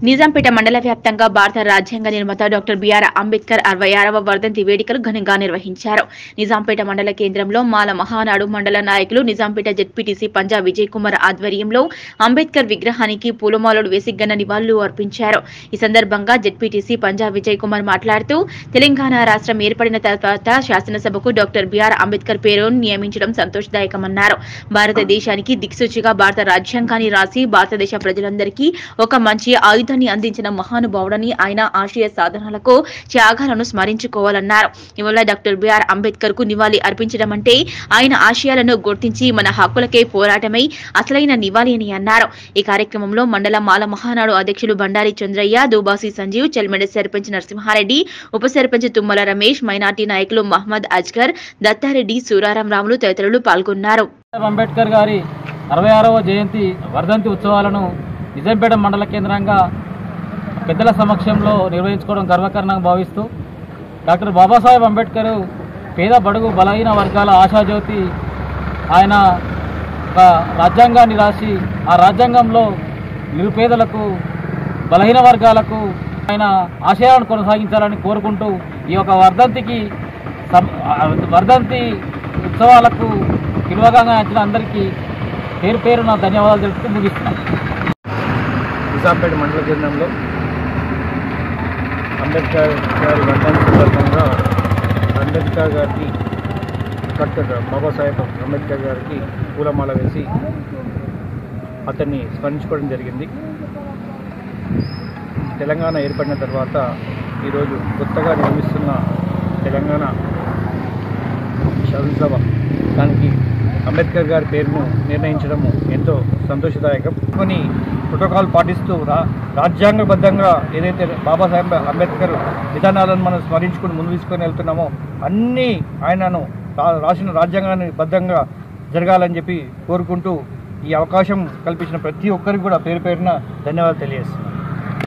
నిజాంపేట మండల వ్యాప్తంగా భారత రాజ్యాంగ నిర్మాత డాక్టర్ బిఆర్ అంబేద్కర్ అరవై ఆరవ వర్ధంతి వేడుకలు ఘనంగా నిర్వహించారు నిజాంపేట మండల కేంద్రంలో మాల మహానాడు మండల నాయకులు నిజాంపేట జెడ్పీటీసీ పంజాబ్ విజయ్ కుమార్ ఆధ్వర్యంలో అంబేద్కర్ విగ్రహానికి పూలమాలలు వేసి ఘన నివాళులు అర్పించారు ఈ సందర్భంగా జెడ్పీటీసీ పంజాబ్ విజయ్ కుమార్ మాట్లాడుతూ తెలంగాణ రాష్ట్రం ఏర్పడిన తర్వాత శాసనసభకు డాక్టర్ బిఆర్ అంబేద్కర్ పేరును నియమించడం సంతోషదాయకమన్నారు భారతదేశానికి దిక్సూచిగా భారత రాజ్యాంగాన్ని రాసి భారతదేశ ప్రజలందరికీ ఒక మంచి ఆయుధాన్ని అందించిన మహానుభావుడని ఆయన ఆశయ సాధనలకు త్యాగాలను స్మరించుకోవాలన్నారు ఇవాళ డాక్టర్ బిఆర్ అంబేద్కర్ కు నివాళి అర్పించడం అంటే ఆయన ఆశయాలను గుర్తించి మన హక్కులకే పోరాటమై అసలైన నివాళి అని అన్నారు ఈ కార్యక్రమంలో మండల మాల మహానాడు అధ్యక్షులు బండారి చంద్రయ్య దుబాసి సంజీవ్ చెల్మెడ సర్పంచ్ నరసింహారెడ్డి ఉప సర్పంచ్ తుమ్మల రమేష్ మైనార్టీ నాయకులు మహమ్మద్ అజ్గర్ దత్తారెడ్డి సూరారాం రాములు తదితరులు పాల్గొన్నారు బాబాసాహెబ్ అంబేద్కర్ గారి అరవై ఆరవ జయంతి వర్ధంతి ఉత్సవాలను నిజాంపేట మండల కేంద్రంగా పెద్దల సమక్షంలో నిర్వహించుకోవడం గర్వకారణంగా భావిస్తూ డాక్టర్ బాబాసాహెబ్ అంబేద్కర్ పేద బడుగు బలహీన వర్గాల ఆశాజ్యోతి ఆయన ఒక రాజ్యాంగాన్ని రాసి ఆ రాజ్యాంగంలో నిరుపేదలకు బలహీన వర్గాలకు ఆయన ఆశయాలను కొనసాగించాలని కోరుకుంటూ ఈ యొక్క వర్ధంతికి సం- ఆ వర్ధంతి ఉత్సవాలకు పిలువగా వచ్చిన అందరికీ పేరు పేరు నా ధన్యవాదాలు తెలుపుతూ ముగిస్తున్నాను నిజాంపేట మండల కేంద్రంలో అంబేద్కర్ గారి వర్ధంతి సందర్భంగా అంబేద్కర్ గారికి డాక్టర్ బాబాసాహెబ్ అంబేద్కర్ గారికి పూలమాల వేసి అతన్ని స్మరించుకోవడం జరిగింది తెలంగాణ ఏర్పడిన తర్వాత ఈరోజు కొత్తగా నిర్మిస్తున్న తెలంగాణ శాసనసభ దానికి అంబేద్కర్ గారి పేరును నిర్ణయించడము ఎంతో సంతోషదాయకం కొన్ని ప్రోటోకాల్ పాటిస్తూ రా రాజ్యాంగబద్ధంగా ఏదైతే బాబాసాహెబ్ అంబేద్కర్ విధానాలను మనం స్మరించుకుని ముందు తీసుకొని వెళ్తున్నామో అన్నీ ఆయనను రా- రాసిన రాజ్యాంగాన్ని బద్ధంగా జరగాలని చెప్పి కోరుకుంటూ ఈ అవకాశం కల్పించిన ప్రతి ఒక్కరికి కూడా పేరు పేరున ధన్యవాదాలు తెలియజేస్తున్నాను